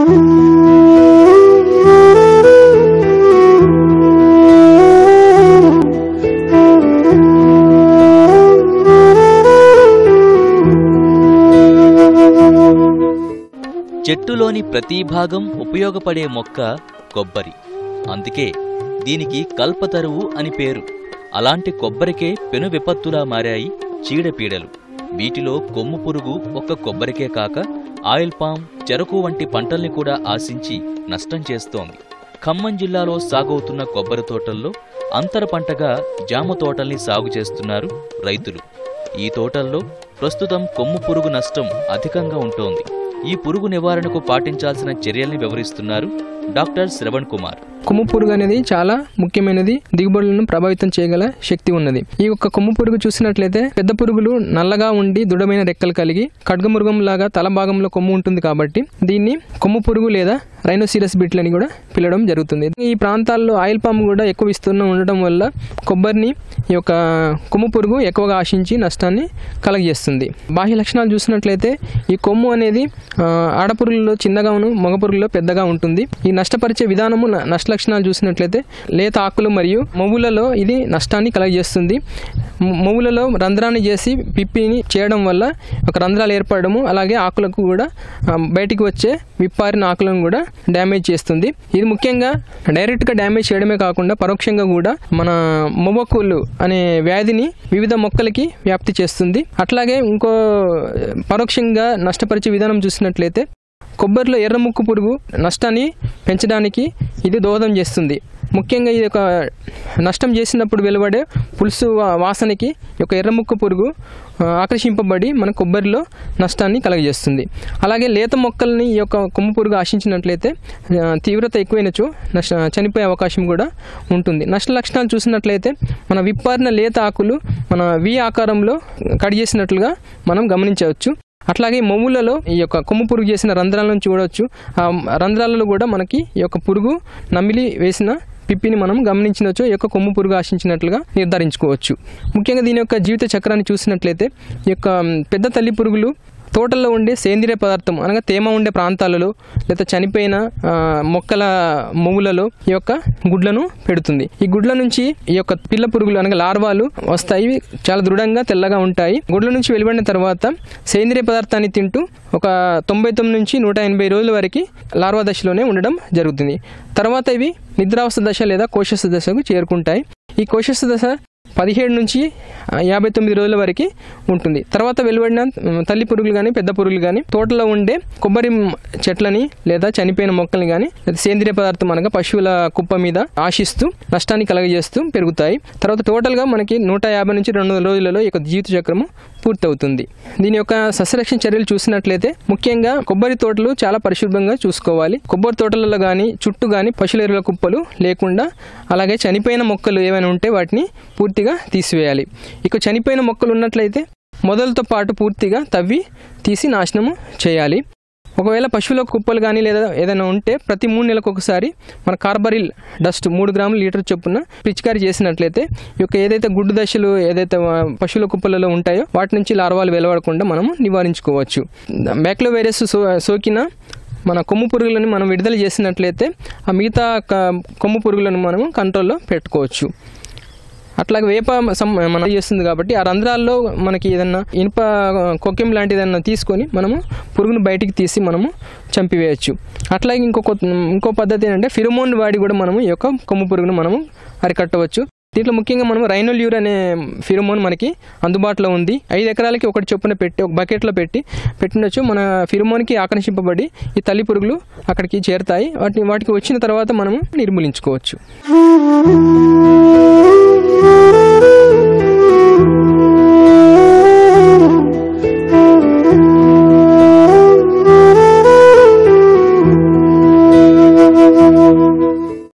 చెట్టులోని ప్రతి భాగం ఉపయోగపడే మొక్క కొబ్బరి అందుకే దీనికి కల్పతరువు అని పేరు అలాంటి కొబ్బరికే పెను విపత్తులా మారాయి చీడపీడలు వీటిలో కొమ్ము పురుగు ఒక్క కొబ్బరికే కాక ఆయిల్ పామ్ చెరకు వంటి పంటల్ని కూడా ఆశించి నష్టం చేస్తోంది ఖమ్మం జిల్లాలో సాగవుతున్న కొబ్బరి తోటల్లో అంతర పంటగా జామ తోటల్ని సాగు చేస్తున్నారు రైతులు ఈ తోటల్లో ప్రస్తుతం కొమ్ము పురుగు నష్టం అధికంగా ఉంటోంది ఈ పురుగు నివారణకు పాటించాల్సిన చర్యల్ని వివరిస్తున్నారు డాక్టర్ శ్రవణ్ కుమార్ కొమ్ము పురుగు అనేది చాలా ముఖ్యమైనది దిగుబడులను ప్రభావితం చేయగల శక్తి ఉన్నది ఈ యొక్క కొమ్ము పురుగు చూసినట్లయితే పెద్ద పురుగులు నల్లగా ఉండి దృఢమైన రెక్కలు కలిగి ఖడ్గమృగం లాగా తల భాగంలో కొమ్ము ఉంటుంది కాబట్టి దీన్ని కొమ్ము పురుగు లేదా రైనోసిరస్ బిట్లు అని కూడా పిలవడం జరుగుతుంది ఈ ప్రాంతాల్లో ఆయిల్ పామ్ కూడా ఎక్కువ విస్తీర్ణం ఉండడం వల్ల కొబ్బరిని ఈ యొక్క కొమ్ము పురుగు ఎక్కువగా ఆశించి నష్టాన్ని కలగజేస్తుంది బాహ్య లక్షణాలు చూసినట్లయితే ఈ కొమ్ము అనేది ఆ, ఆడపురుగుల్లో చిన్నగాను మగ పురుగుల్లో పెద్దగా ఉంటుంది ఈ నష్టపరిచే విధానము న- నష్ట లక్షణాలు చూసినట్లయితే లేత ఆకులు మరియు మొవ్వులలో ఇది నష్టాన్ని కలగజేస్తుంది మొ- మొవ్వులలో రంధ్రాన్ని చేసి పిప్పిని చేయడం వల్ల ఒక రంధ్రాలు ఏర్పడము అలాగే ఆకులకు కూడా ఆ, బయటికి వచ్చే విప్పారిన ఆకులను కూడా డ్యామేజ్ చేస్తుంది ఇది ముఖ్యంగా డైరెక్ట్గా డ్యామేజ్ చేయడమే కాకుండా పరోక్షంగా కూడా మన మొవ్వకులు అనే వ్యాధిని వివిధ మొక్కలకి వ్యాప్తి చేస్తుంది అట్లాగే ఇంకో పరోక్షంగా నష్టపరిచే విధానం చూసినట్లయితే కొబ్బరిలో ఎర్రముక్కు పురుగు నష్టాన్ని పెంచడానికి ఇది దోహదం చేస్తుంది ముఖ్యంగా ఇది ఒక నష్టం చేసినప్పుడు వెలువడే పులుసు వా- వాసనకి ఈ యొక్క ఎర్రముక్కు పురుగు ఆ, ఆకర్షింపబడి మన కొబ్బరిలో నష్టాన్ని కలగజేస్తుంది అలాగే లేత మొక్కల్ని ఈ యొక్క కొమ్ము పురుగు ఆశించినట్లయితే ఆ, తీవ్రత ఎక్కువైనచో నష్ట చనిపోయే అవకాశం కూడా ఉంటుంది నష్ట లక్షణాలు చూసినట్లయితే మన విప్పారిన లేత ఆకులు మన వి ఆకారంలో కట్ చేసినట్లుగా మనం గమనించవచ్చు అట్లాగే మొవ్వులలో ఈ యొక్క కొమ్ము పురుగు చేసిన రంధ్రాలను చూడవచ్చు ఆ రంధ్రాలలో కూడా మనకి ఈ యొక్క పురుగు నమిలి వేసిన పిప్పిని మనం గమనించవచ్చు ఈ యొక్క కొమ్ము పురుగు ఆశించినట్లుగా నిర్ధారించుకోవచ్చు ముఖ్యంగా దీని యొక్క జీవిత చక్రాన్ని చూసినట్లయితే ఈ యొక్క మ్, పెద్ద తల్లి పురుగులు తోటల్లో ఉండే సేంద్రియ పదార్థం అనగా తేమ ఉండే ప్రాంతాలలో లేదా చనిపోయిన ఆ, మొక్కల మొవ్వులలో ఈ యొక్క గుడ్లను పెడుతుంది ఈ గుడ్ల నుంచి ఈ యొక్క పిల్ల పురుగులు అనగా లార్వాలు వస్తాయి ఇవి చాలా దృఢంగా తెల్లగా ఉంటాయి గుడ్ల నుంచి వెలువడిన తర్వాత సేంద్రియ పదార్థాన్ని తింటూ ఒక తొంభై తొమ్మిది నుంచి నూట ఎనభై రోజుల వరకు లార్వా దశలోనే ఉండడం జరుగుతుంది తర్వాత ఇవి నిద్రావస్థ దశ లేదా కోశస్థ దశకు చేరుకుంటాయి ఈ కోశస్థ దశ పదిహేడు నుంచి ఆ, యాభై తొమ్మిది రోజుల వరకు ఉంటుంది తర్వాత వెలువడిన మ్, తల్లి పురుగులు కానీ పెద్ద పురుగులు కానీ తోటలో ఉండే కొబ్బరి మ్, చెట్లని లేదా చనిపోయిన మొక్కల్ని కానీ లేదా సేంద్రియ పదార్థం అనగా పశువుల కుప్ప మీద ఆశిస్తూ నష్టాన్ని కలగజేస్తూ పెరుగుతాయి తర్వాత టోటల్గా మనకి నూట యాభై నుంచి రెండు వందల రోజులలో ఈ యొక్క జీవిత చక్రము పూర్తవుతుంది దీని యొక్క సస్యరక్షణ చర్యలు చూసినట్లయితే ముఖ్యంగా కొబ్బరి తోటలు చాలా పరిశుభ్రంగా చూసుకోవాలి కొబ్బరి తోటలలో కానీ చుట్టూ కానీ పశువుల ఎరువుల కుప్పలు లేకుండా అలాగే చనిపోయిన మొక్కలు ఏమైనా ఉంటే వాటిని పూర్తిగా తీసివేయాలి ఇక చనిపోయిన మొక్కలు ఉన్నట్లయితే మొదలతో పాటు పూర్తిగా తవ్వి తీసి నాశనము చేయాలి ఒకవేళ పశువుల కుప్పలు కానీ లేదా ఏదైనా ఉంటే ప్రతి మూడు నెలలకు ఒకసారి మన కార్బరిల్ డస్ట్ మూడు గ్రాములు లీటర్ చొప్పున పిచికారీ చేసినట్లయితే ఈ యొక్క ఏదైతే గుడ్డు దశలు ఏదైతే ఆ, పశువుల కుప్పలలో ఉంటాయో వాటి నుంచి లార్వాలు వెలువడకుండా మనము నివారించుకోవచ్చు బ్యాక్లో వైరస్ సో సోకిన మన కొమ్ము పురుగులను మనం విడుదల చేసినట్లయితే ఆ మిగతా క- కొమ్ము పురుగులను మనము కంట్రోల్లో పెట్టుకోవచ్చు అట్లాగే వేప సం మనం చేస్తుంది కాబట్టి ఆ రంధ్రాల్లో మనకి ఏదన్నా ఇనుప కొక్కెం లాంటిది ఏదన్నా తీసుకొని మనము పురుగును బయటికి తీసి మనము చంపివేయచ్చు అట్లాగే ఇంకొక ఇంకో పద్ధతి ఏంటంటే ఫిరోమోన్ వాడి కూడా మనము ఈ యొక్క కొమ్ము పురుగును మనము అరికట్టవచ్చు దీంట్లో ముఖ్యంగా మనం రైనోల్యూర్ అనే ఫిరోమోన్ మనకి అందుబాటులో ఉంది ఐదు ఎకరాలకి ఒకటి చొప్పున పెట్టి ఒక బకెట్లో పెట్టి పెట్టినచ్చు మన ఫిరోమోన్కి ఆకర్షింపబడి ఈ తల్లి పురుగులు అక్కడికి చేరుతాయి వాటిని వాటికి వచ్చిన తర్వాత మనము నిర్మూలించుకోవచ్చు Thank you.